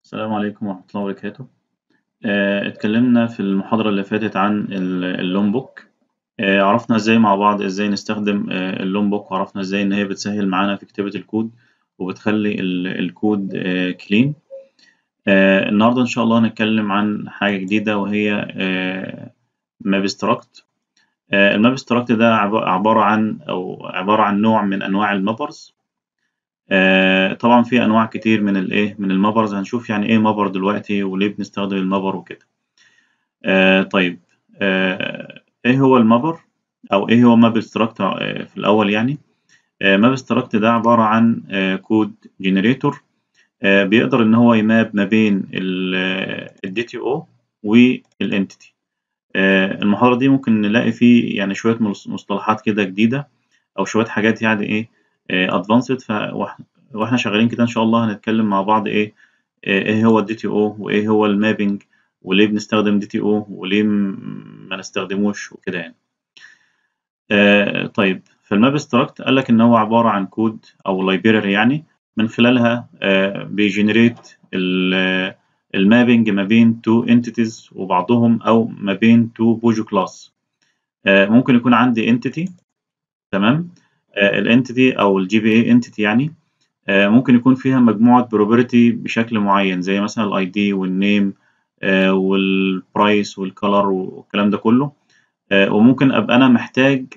السلام عليكم ورحمة الله وبركاته آه، اتكلمنا في المحاضرة اللي فاتت عن ال- اللون بوك آه، عرفنا ازاي مع بعض ازاي نستخدم آه، اللون بوك وعرفنا ازاي ان هي بتسهل معانا في كتابة الكود وبتخلي ال- الكود كلين النهاردة ان شاء الله هنتكلم عن حاجة جديدة وهي مابستراكت المابستراكت ده عب- عبارة عن او عبارة عن نوع من انواع المابرز آه، طبعا في انواع كتير من الايه من المابرز هنشوف يعني ايه مابر دلوقتي وليه بنستخدم المابر وكده آه، طيب آه، ايه هو المابر او ايه هو ماب استراكت في الاول يعني ماب استراكت ده عبارة عن كود جنريتور بيقدر ان هو يماب ما بين الدي تي او والانتيتي المحاضرة دي ممكن نلاقي فيه يعني شوية مصطلحات كده جديدة او شوية حاجات يعني ايه ادفانسد واحنا شغالين كده ان شاء الله هنتكلم مع بعض ايه ايه هو الدي تي او وايه هو المابنج وليه بنستخدم دي تي او وليه ما نستخدموش وكده يعني آه طيب فالماب استراكت قال لك ان هو عباره عن كود او لايبراري يعني من خلالها آه بيجنريت المابنج ما بين تو انتيتيز وبعضهم او ما بين تو بوجو كلاس آه ممكن يكون عندي انتيتي تمام الانتيتي او الجي بي اي انتيتي يعني ممكن يكون فيها مجموعة بروبرتي بشكل معين زي مثلا الاي دي والنيم والبرايس والكالر والكلام ده كله وممكن ابقى انا محتاج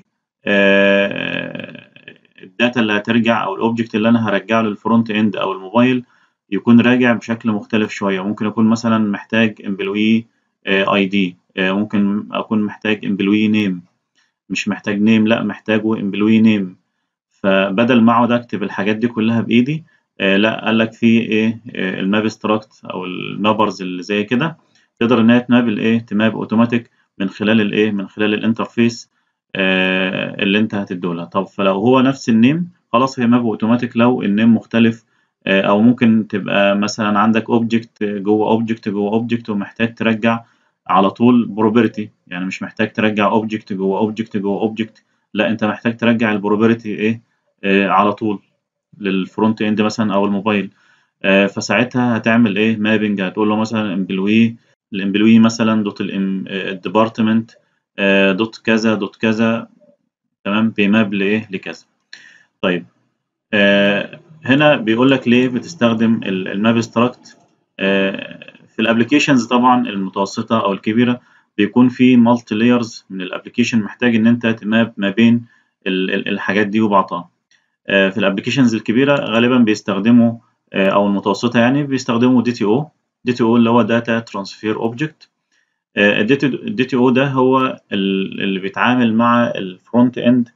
الداتا اللي هترجع او الاوبجكت اللي انا هرجعه للفرونت اند او الموبايل يكون راجع بشكل مختلف شوية ممكن اكون مثلا محتاج امبلوي اي دي ممكن اكون محتاج امبلوي نيم مش محتاج نيم لا محتاجه امبلوي نيم فبدل ما اقعد اكتب الحاجات دي كلها بايدي آه لا قال لك في ايه آه الماب استراكت او المابرز اللي زي كده تقدر ان هي تماب الايه تماب اوتوماتيك من خلال الايه من خلال الانترفيس آه اللي انت هتديهولها طب فلو هو نفس النيم خلاص هي ماب اوتوماتيك لو النيم مختلف آه او ممكن تبقى مثلا عندك اوبجكت جوه اوبجكت جوه اوبجكت ومحتاج ترجع على طول بروبرتي يعني مش محتاج ترجع اوبجكت جوه اوبجكت جوه اوبجكت لا انت محتاج ترجع البروبرتي ايه آه على طول للفرونت اند مثلا او الموبايل آه فساعتها هتعمل ايه مابنج هتقول له مثلا امبلوي الامبلوي مثلا دوت الديبارتمنت آه دوت كذا دوت كذا تمام بيماب لايه لكذا طيب آه هنا بيقول لك ليه بتستخدم الماب استراكت آه في الابلكيشنز طبعا المتوسطه او الكبيره بيكون في مالتي لايرز من الابلكيشن محتاج ان انت تماب ما بين الحاجات دي وبعضها في الابلكيشنز الكبيره غالبا بيستخدموا او المتوسطه يعني بيستخدموا دي تي او دي تي او اللي هو داتا ترانسفير اوبجكت الدي تي او ده هو اللي بيتعامل مع الفرونت اند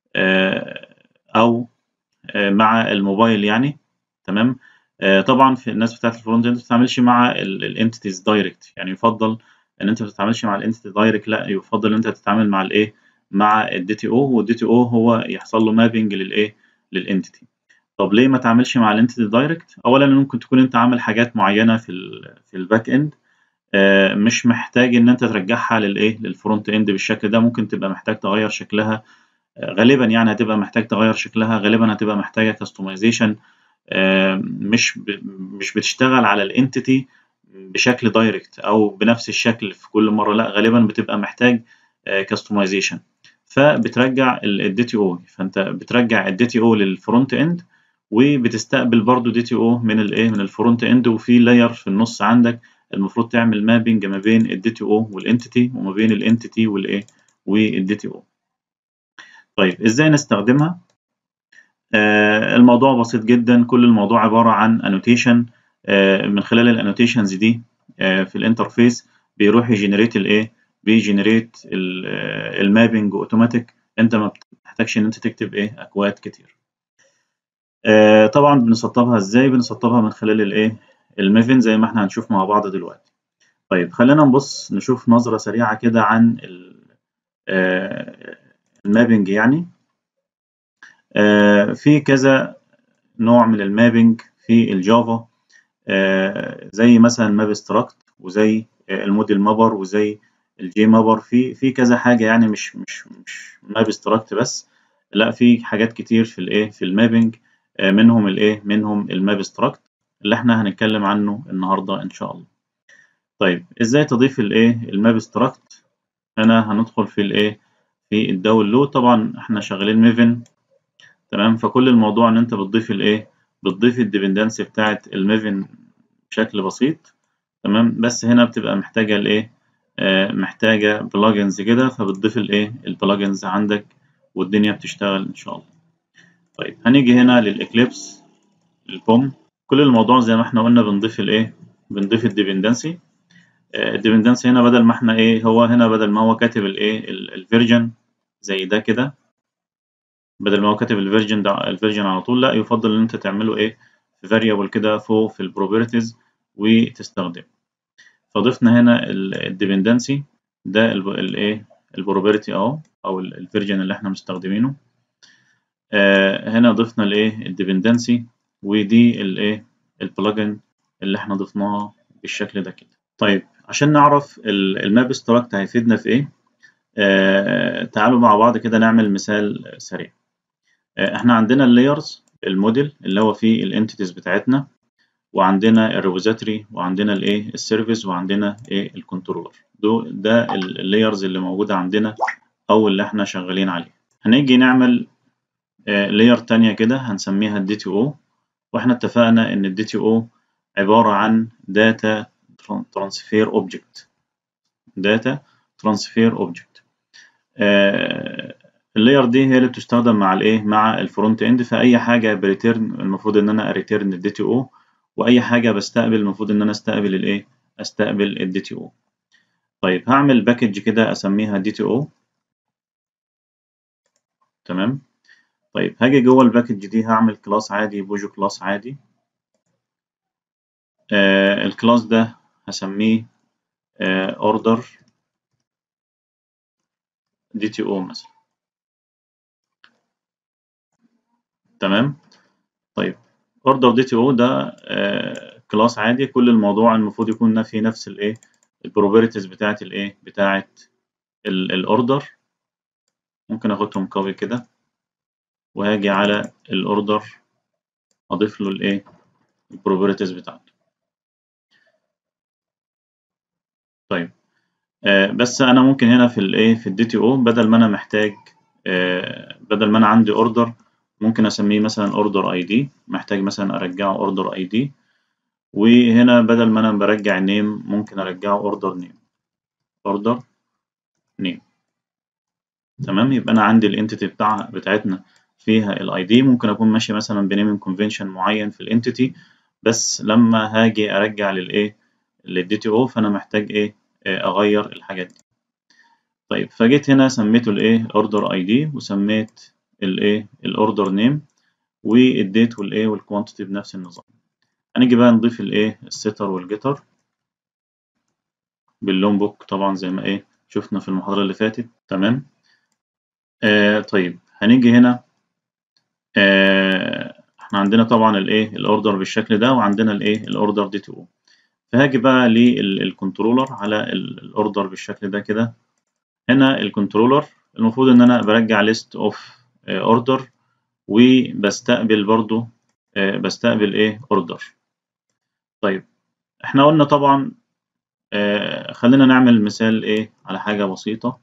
او مع الموبايل يعني تمام طبعا في الناس بتاعت الفرونت اند ما بتتعاملش مع الانتيتيز دايركت يعني يفضل ان انت ما تتعاملش مع الانتيتي دايركت لا يفضل ان انت تتعامل مع الايه مع الدي تي او والدي تي او هو يحصل له مابنج للايه للانتيتي طب ليه ما تعملش مع الانتيتي دايركت اولا ممكن تكون انت عامل حاجات معينه في ال في الباك اند آه مش محتاج ان انت ترجعها للايه للفرونت اند بالشكل ده ممكن تبقى محتاج تغير شكلها آه غالبا يعني هتبقى محتاج تغير شكلها غالبا هتبقى محتاجه كاستمايزيشن آه مش ب مش بتشتغل على الانتيتي بشكل دايركت او بنفس الشكل في كل مره لا غالبا بتبقى محتاج كاستمايزيشن فبترجع الدي تي او فانت بترجع الدي تي او للفرونت اند وبتستقبل برضو دي تي او من الايه من الفرونت اند وفي لاير في النص عندك المفروض تعمل مابنج ما بين الدي تي او والانتيتي وما بين الانتيتي والايه والدي تي او طيب ازاي نستخدمها آه الموضوع بسيط جدا كل الموضوع عباره عن انوتيشن آه من خلال الانوتيشنز دي آه في الانترفيس بيروح يجنريت الايه بيجنريت المابنج اوتوماتيك انت ما بتحتاجش ان انت تكتب ايه اكواد كتير آه طبعا بنسطبها ازاي بنسطبها من خلال الايه الميفن زي ما احنا هنشوف مع بعض دلوقتي طيب خلينا نبص نشوف نظرة سريعة كده عن آه المابنج يعني آه في كذا نوع من المابنج في الجافا زي مثلا ماب استراكت وزي الموديل مابر وزي الجي مابر في في كذا حاجه يعني مش مش مش ماب استراكت بس لا في حاجات كتير في الايه في المابنج منهم الايه منهم الماب استراكت اللي احنا هنتكلم عنه النهارده ان شاء الله طيب ازاي تضيف الايه الماب ستراكت هنا هندخل في الايه في الداونلود طبعا احنا شغالين ميفن تمام فكل الموضوع ان انت بتضيف الايه بتضيف الديبندنسي بتاعه الميفن بشكل بسيط تمام بس هنا بتبقى محتاجه الايه آه محتاجه بلجنز كده فبتضيف الايه البلجنز عندك والدنيا بتشتغل ان شاء الله طيب هنيجي هنا للاكليبس البوم كل الموضوع زي ما احنا قلنا بنضيف الايه بنضيف الديبندنسي الديبندنسي هنا بدل ما احنا ايه هو هنا بدل ما هو كاتب الايه الفيرجن زي ده كده بدل ما هو كاتب الفيرجن ده الفيرجن على طول لا يفضل ان انت تعمله ايه في فاريبل كده فوق في البروبرتيز وتستخدمه فضفنا هنا الديبندنسي ده الايه البروبرتي اهو او الفيرجن اللي احنا مستخدمينه آه هنا ضفنا الايه الديبندنسي ودي الايه البلجن اللي احنا ضفناها بالشكل ده كده طيب عشان نعرف الماب ستراكت هيفيدنا في ايه آه تعالوا مع بعض كده نعمل مثال سريع آه احنا عندنا اللايرز الموديل اللي هو فيه الانتيتيز بتاعتنا وعندنا الريبوزيتوري وعندنا الايه السيرفيس وعندنا ايه الكنترولر ده اللايرز اللي موجوده عندنا او اللي احنا شغالين عليه هنيجي نعمل لاير تانية كده هنسميها الدي تي او واحنا اتفقنا ان الدي تي او عباره عن داتا ترانسفير اوبجكت داتا ترانسفير اوبجكت اللاير دي هي اللي بتستخدم مع الايه مع الفرونت اند فاي حاجه بريتيرن المفروض ان انا اريتيرن الدي تي او واي حاجه بستقبل المفروض ان انا استقبل الايه استقبل الدي تي او طيب هعمل باكج كده اسميها دي تي او تمام طيب هاجي جوه الباكج دي هعمل كلاس عادي بوجو كلاس عادي آه الكلاس ده هسميه اوردر دي تي او مثلا تمام طيب اوردر دي تي او ده آه كلاس عادي كل الموضوع المفروض يكون فيه نفس الايه البروبرتيز بتاعت الايه بتاعت الاوردر ممكن اخدهم كوبي كده وهاجي على الاوردر اضيف له الايه البروبرتيز بتاعته طيب آه بس انا ممكن هنا في الايه في الدي تي او بدل ما انا محتاج آه بدل ما انا عندي اوردر ممكن اسميه مثلا اوردر اي دي محتاج مثلا ارجعه اوردر اي دي وهنا بدل ما انا برجع نيم ممكن ارجعه اوردر نيم اوردر نيم تمام يبقى انا عندي الانتيتي بتاع بتاعتنا فيها الاي دي ممكن اكون ماشي مثلا بنيمنج كونفنشن معين في الانتيتي بس لما هاجي ارجع للايه للدي تي او فانا محتاج ايه اغير الحاجات دي طيب فجيت هنا سميته الايه اوردر اي دي وسميت الايه الاوردر نيم والديت والايه والكوانتيتي بنفس النظام هنيجي بقى نضيف الايه السيتر والجيتر باللون بوك طبعا زي ما ايه شفنا في المحاضرة اللي فاتت تمام آه طيب هنيجي هنا آه احنا عندنا طبعا الايه الاوردر بالشكل ده وعندنا الايه الاوردر دي تو فهاجي بقى للكنترولر على الاوردر بالشكل ده كده هنا الكنترولر المفروض ان انا برجع ليست اوف اوردر وبستقبل برضو آه بستقبل ايه اوردر طيب احنا قلنا طبعا آه خلينا نعمل مثال ايه على حاجة بسيطة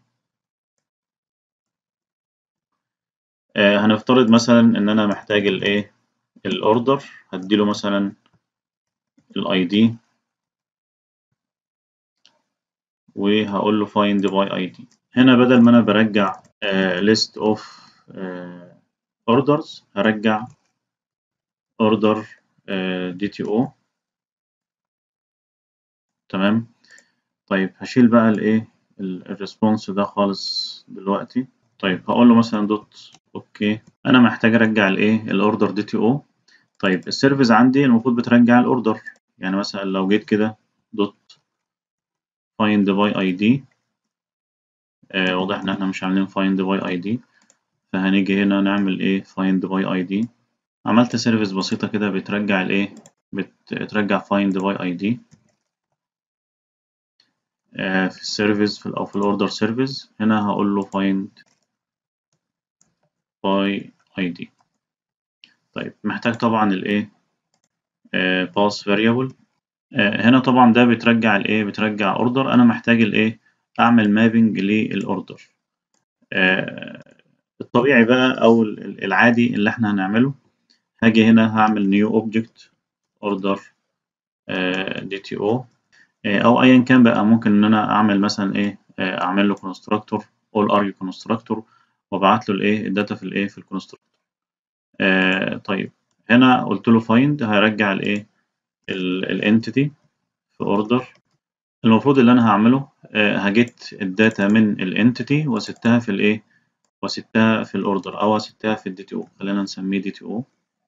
آه هنفترض مثلا ان انا محتاج الايه الاوردر هديله مثلا الاي دي وهقول له find by id هنا بدل ما انا برجع آه list of آه orders هرجع order آه dto تمام طيب هشيل بقى الايه الريسبونس ده خالص دلوقتي طيب هقول له مثلا دوت اوكي انا محتاج ارجع الايه الاوردر دي تي او طيب السيرفيس عندي المفروض بترجع الاوردر يعني مثلا لو جيت كده دوت find by id آه واضح ان احنا مش عاملين find by id فهنيجي هنا نعمل ايه find by id عملت سيرفيس بسيطة كده بترجع الايه بترجع find by id آه في السيرفيس في او في الاوردر سيرفيس هنا هقول له find by id طيب محتاج طبعا الايه باس فاريبل هنا طبعا ده بترجع الايه بترجع اوردر انا محتاج الايه اعمل مابنج للاوردر الطبيعي بقى او العادي اللي احنا هنعمله هاجي هنا هعمل نيو اوبجكت اوردر دي تي او او ايا كان بقى ممكن ان انا اعمل مثلا ايه اعمل له كونستراكتور اول ارجو كونستراكتور وابعت له الايه الداتا في الايه في الكونستراكتور طيب هنا قلت له فايند هيرجع الايه الانتيتي في اوردر المفروض اللي انا هعمله هجيت الداتا من الانتيتي وستها في الايه وستها في الاوردر او ستها في الدي تي او خلينا نسميه دي تي او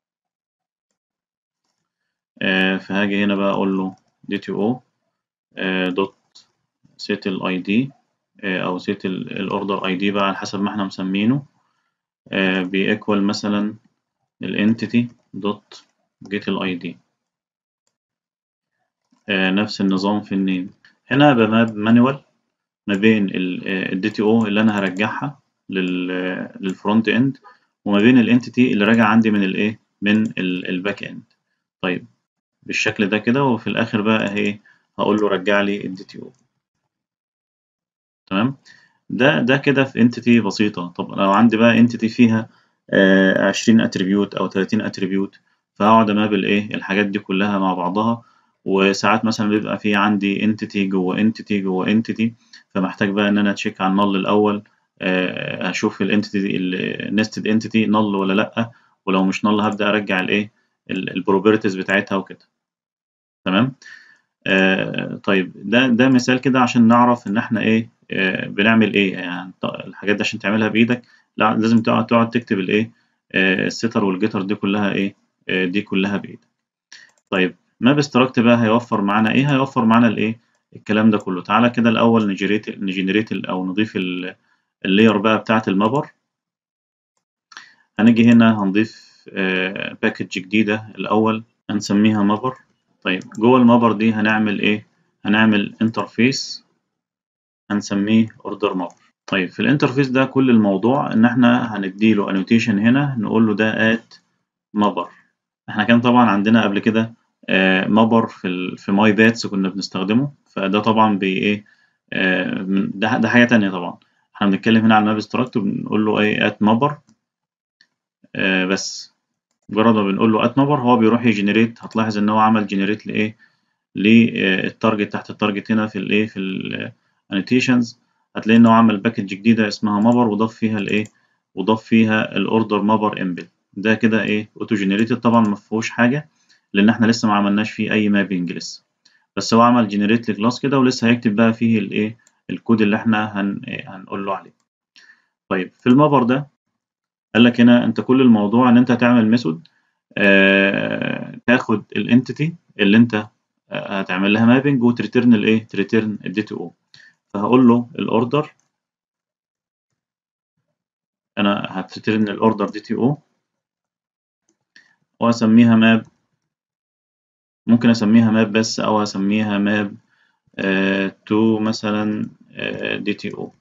فهاجي هنا بقى اقول له دي تي او دوت سيت الاي دي او سيت الاوردر اي دي بقى على حسب ما احنا مسمينه بيكوال مثلا الانتيتي دوت جيت الاي دي نفس النظام في النيم هنا بماب مانوال ما بين الدي تي او اللي انا هرجعها للفرونت اند وما بين الانتيتي اللي راجع عندي من الايه من الباك اند طيب بالشكل ده كده وفي الاخر بقى اهي هقول له رجع لي الدي تي او تمام ده ده كده في انتيتي بسيطه طب لو عندي بقى انتيتي فيها آه 20 اتريبيوت او 30 اتريبيوت فهقعد امابل ايه الحاجات دي كلها مع بعضها وساعات مثلا بيبقى في عندي انتيتي جوه انتيتي جوه انتيتي فمحتاج بقى ان انا تشيك على النل الاول آه هشوف الانتيتي النستد انتيتي نل ولا لا ولو مش نل هبدا ارجع الايه البروبرتيز بتاعتها وكده تمام آه طيب ده ده مثال كده عشان نعرف ان احنا ايه آه بنعمل ايه يعني الحاجات دي عشان تعملها بايدك لا لازم تقعد تقعد تكتب الايه آه الستر والجيتر دي كلها ايه آه دي كلها بايدك طيب ماب استراكت بقى هيوفر معانا ايه هيوفر معانا الايه الكلام ده كله تعالى كده الاول نجريت نجنريت او نضيف اللاير بقى بتاعه المابر هنيجي هنا هنضيف آه باكج جديده الاول هنسميها مابر طيب جوه المابر دي هنعمل ايه هنعمل انترفيس هنسميه اوردر مابر طيب في الانترفيس ده كل الموضوع ان احنا هنديله انوتيشن هنا نقول له ده ات مابر احنا كان طبعا عندنا قبل كده آه مابر في ال في ماي باتس كنا بنستخدمه فده طبعا بي ايه آه ده ده حاجه تانية طبعا احنا بنتكلم هنا على الماب استراكت وبنقول له ايه ات مابر آه بس مجرد ما بنقول له ات مابر هو بيروح يجنريت هتلاحظ ان هو عمل جنريت لايه للتارجت تحت التارجت هنا في الايه في الانوتيشنز هتلاقي ان هو عمل باكج جديده اسمها مابر وضاف فيها الايه وضاف فيها الاوردر مابر امبل ده كده ايه اوتو جنريتد طبعا ما فيهوش حاجه لان احنا لسه ما عملناش فيه اي مابنج لسه بس هو عمل جنريت لكلاس كده ولسه هيكتب بقى فيه الايه الكود اللي احنا هن هنقول له عليه طيب في المابر ده قال لك هنا انت كل الموضوع ان انت هتعمل ميثود آه تاخد الانتيتي اللي انت آه هتعمل لها مابنج وتريتيرن الايه تريتيرن الدي تو او فهقول له الاوردر انا هتريتيرن الاوردر دي تي او واسميها ماب ممكن اسميها ماب بس او اسميها ماب آه تو مثلا دي تي او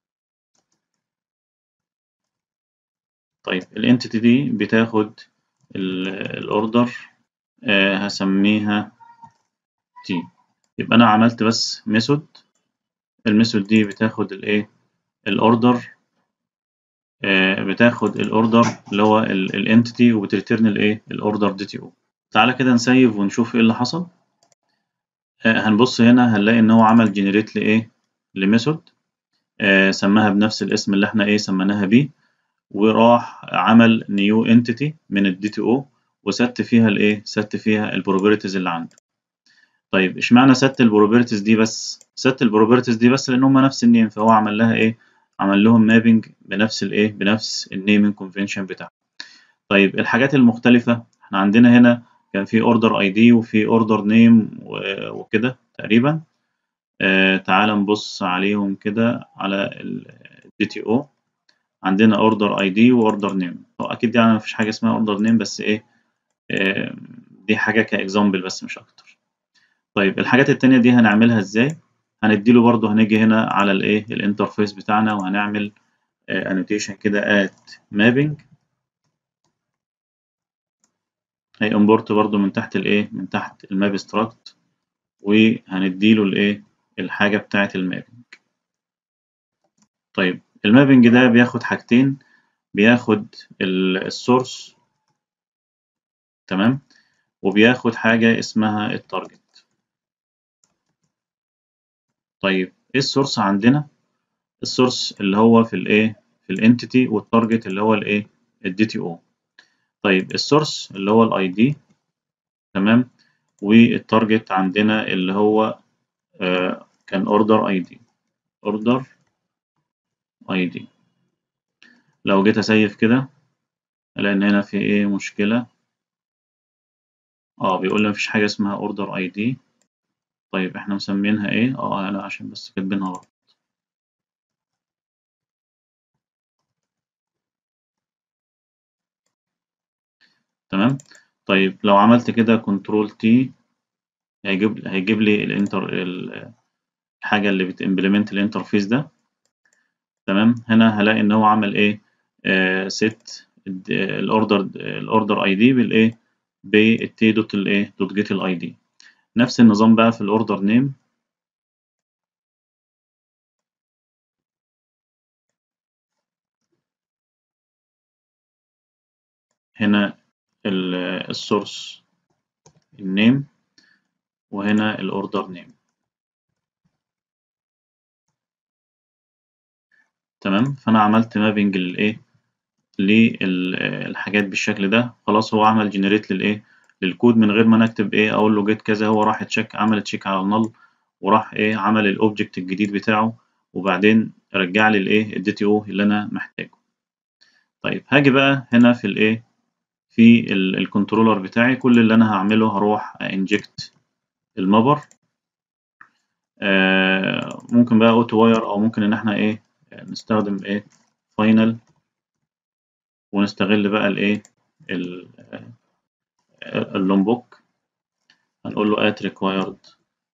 طيب الانتيتي دي بتاخد الاوردر آه هسميها تي يبقى انا عملت بس ميثود الميثود دي بتاخد الايه الاوردر آه بتاخد الاوردر اللي هو الانتيتي وبتريتيرن الايه الاوردر دي تي او تعالى كده نسيف ونشوف ايه اللي حصل آه هنبص هنا هنلاقي ان هو عمل جنريت لايه لميثود آه سماها بنفس الاسم اللي احنا ايه سميناها بيه وراح عمل نيو انتيتي من الدي تي او وست فيها الايه ست فيها البروبرتيز اللي عنده طيب اشمعنى ست البروبرتيز دي بس ست البروبرتيز دي بس لان هم نفس النيم فهو عمل لها ايه عمل لهم مابنج بنفس الايه بنفس النيمنج كونفنشن بتاعه طيب الحاجات المختلفه احنا عندنا هنا كان في اوردر اي دي وفي اوردر نيم وكده تقريبا آه تعال نبص عليهم كده على الدي تي او عندنا اوردر اي دي واوردر نيم اكيد يعني مفيش حاجه اسمها اوردر نيم بس ايه آه دي حاجه كاكزامبل بس مش اكتر طيب الحاجات التانية دي هنعملها ازاي هنديله برضو هنيجي هنا على الايه الانترفيس بتاعنا وهنعمل انوتيشن كده at mapping هي امبورت برضو من تحت الايه من تحت الماب ستراكت وهنديله الايه الحاجة بتاعة المابنج طيب المابنج ده بياخد حاجتين بياخد السورس تمام وبياخد حاجة اسمها التارجت طيب ايه السورس عندنا السورس اللي هو في الايه في الانتيتي والتارجت اللي هو الايه الدي تي او طيب السورس اللي هو الاي دي تمام والتارجت عندنا اللي هو آه كان اوردر اي دي اوردر اي دي لو جيت اسيف كده الاقي ان هنا في ايه مشكله اه بيقول لي مفيش حاجه اسمها اوردر اي دي طيب احنا مسمينها ايه اه لا عشان بس كاتبينها غلط تمام طيب لو عملت كده كنترول تي هيجيب هيجيب لي الانتر الحاجه اللي بتمبلمنت الانترفيس ده تمام هنا هلاقي ان هو عمل ايه آه ست الاوردر الاوردر اي دي بالايه بالتي دوت الايه دوت جيت الاي دي نفس النظام بقى في الاوردر نيم هنا السورس النيم وهنا الاوردر نيم تمام فانا عملت مابنج للايه للحاجات بالشكل ده خلاص هو عمل جنريت للايه للكود من غير ما نكتب ايه اقول له جيت كذا هو راح تشيك عمل تشيك على النل وراح ايه عمل الاوبجكت الجديد بتاعه وبعدين رجع لي الايه الدي تي او اللي انا محتاجه طيب هاجي بقى هنا في الايه في الكنترولر بتاعي كل اللي انا هعمله هروح انجكت المبر آه ممكن بقى اوتو واير او ممكن ان احنا ايه نستخدم ايه فاينل ونستغل بقى الايه اللومبوك هنقول له at required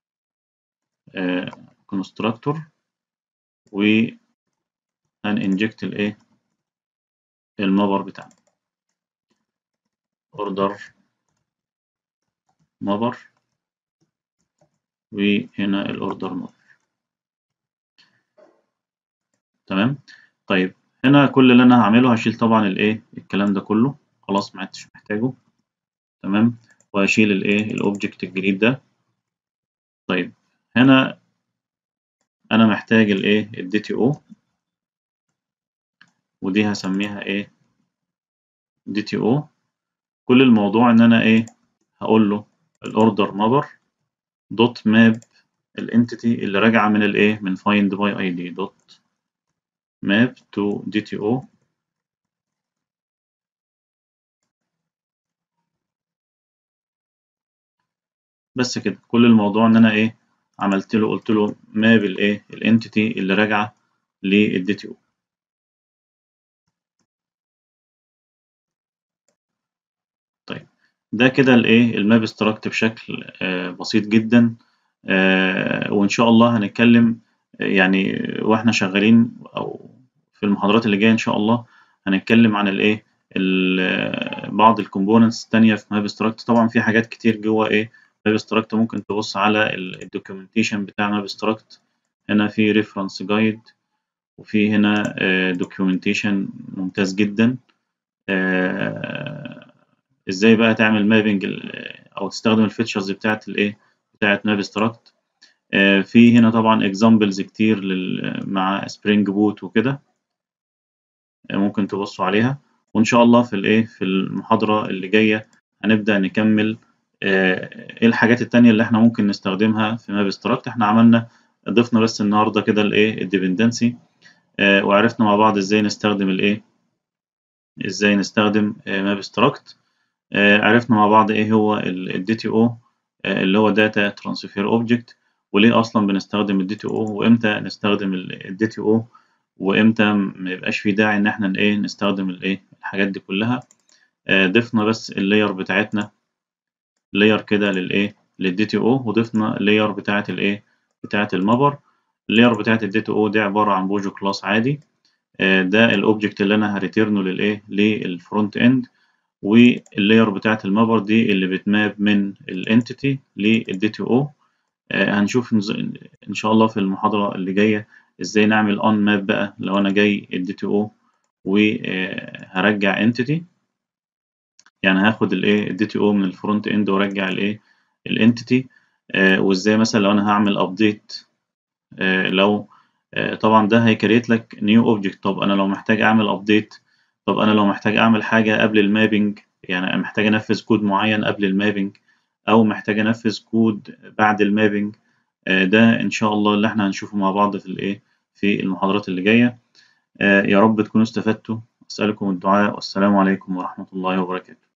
constructor و هنinject الايه المبر بتاعنا order مبر وهنا الاوردر مبر تمام طيب هنا كل اللي انا هعمله هشيل طبعا الايه الكلام ده كله خلاص ما عدتش محتاجه تمام وهشيل الايه الاوبجكت الجديد ده طيب هنا انا محتاج الايه الدي تي او ودي هسميها ايه دي تي او كل الموضوع ان انا ايه هقول له الاوردر مابر دوت ماب الانتيتي اللي راجعه من الايه من find by id دوت map to dto بس كده كل الموضوع ان انا ايه عملت له قلت له ماب الايه الانتيتي اللي راجعه للدي تي او طيب ده كده الايه الماب استراكت بشكل آه بسيط جدا آه وان شاء الله هنتكلم يعني واحنا شغالين او في المحاضرات اللي جايه ان شاء الله هنتكلم عن الايه بعض الكومبوننتس الثانيه في ماب استراكت طبعا في حاجات كتير جوه ايه ماب استراكت ممكن تبص على الدوكيومنتيشن بتاع ماب استراكت هنا في ريفرنس جايد وفي هنا دوكيومنتيشن ممتاز جدا ازاي بقى تعمل مابنج او تستخدم الفيتشرز بتاعت الايه بتاعت ماب استراكت في هنا طبعا اكزامبلز كتير مع سبرينج بوت وكده ممكن تبصوا عليها وان شاء الله في الايه في المحاضره اللي جايه هنبدا نكمل ايه الحاجات التانية اللي احنا ممكن نستخدمها في ماب استراكت احنا عملنا ضفنا بس النهارده كده الايه الديبندنسي اه وعرفنا مع بعض ازاي نستخدم الايه ازاي نستخدم ماب استراكت اه عرفنا مع بعض ايه هو الدي تي او اللي هو داتا ترانسفير اوبجكت وليه اصلا بنستخدم الدي تي او وامتى نستخدم الدي تي او وامتى ما يبقاش في داعي ان احنا ايه نستخدم الايه الحاجات دي كلها اه ضفنا بس اللاير بتاعتنا لاير كده للايه للدي تي او وضفنا اللاير بتاعه الايه بتاعه المبر اللاير بتاعه الدي تي او دي عباره عن بوجو كلاس عادي ده الاوبجكت اللي انا هريتيرنه للايه للفرونت اند واللاير بتاعة المابر دي اللي بتماب من الانتيتي للدي تي او هنشوف ان شاء الله في المحاضرة اللي جاية ازاي نعمل اون ماب بقى لو انا جاي الدي تي او وهرجع انتيتي يعني هاخد الايه الدي تي او من الفرونت اند وارجع الايه الانتيتي وازاي مثلا لو انا هعمل ابديت لو طبعا ده هيكريت لك نيو اوبجكت طب انا لو محتاج اعمل ابديت طب انا لو محتاج اعمل حاجه قبل المابنج يعني محتاج انفذ كود معين قبل المابنج او محتاج انفذ كود بعد المابنج ده ان شاء الله اللي احنا هنشوفه مع بعض في الايه في المحاضرات اللي جايه يا رب تكونوا استفدتوا اسالكم الدعاء والسلام عليكم ورحمه الله وبركاته